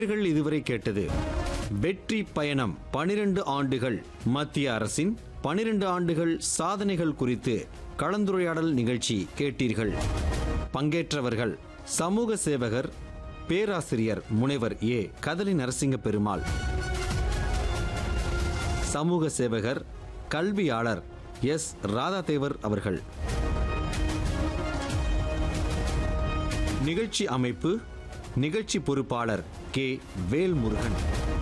நேயர்கள் இதுவரை கேட்டது வெற்றி பயணம் பனிரெண்டு ஆண்டுகள் மத்திய அரசின் பனிரெண்டு ஆண்டுகள் சாதனைகள் குறித்து கலந்துரையாடல் நிகழ்ச்சி கேட்டீர்கள் பங்கேற்றவர்கள் சமூக சேவகர் பேராசிரியர் முனைவர் ஏ கதலி நரசிங்க பெருமாள் சமூக சேவகர் கல்வியாளர் எஸ் ராதாதேவர் அவர்கள் நிகழ்ச்சி அமைப்பு நிகழ்ச்சி பொறுப்பாளர் கே வேல்முருகன்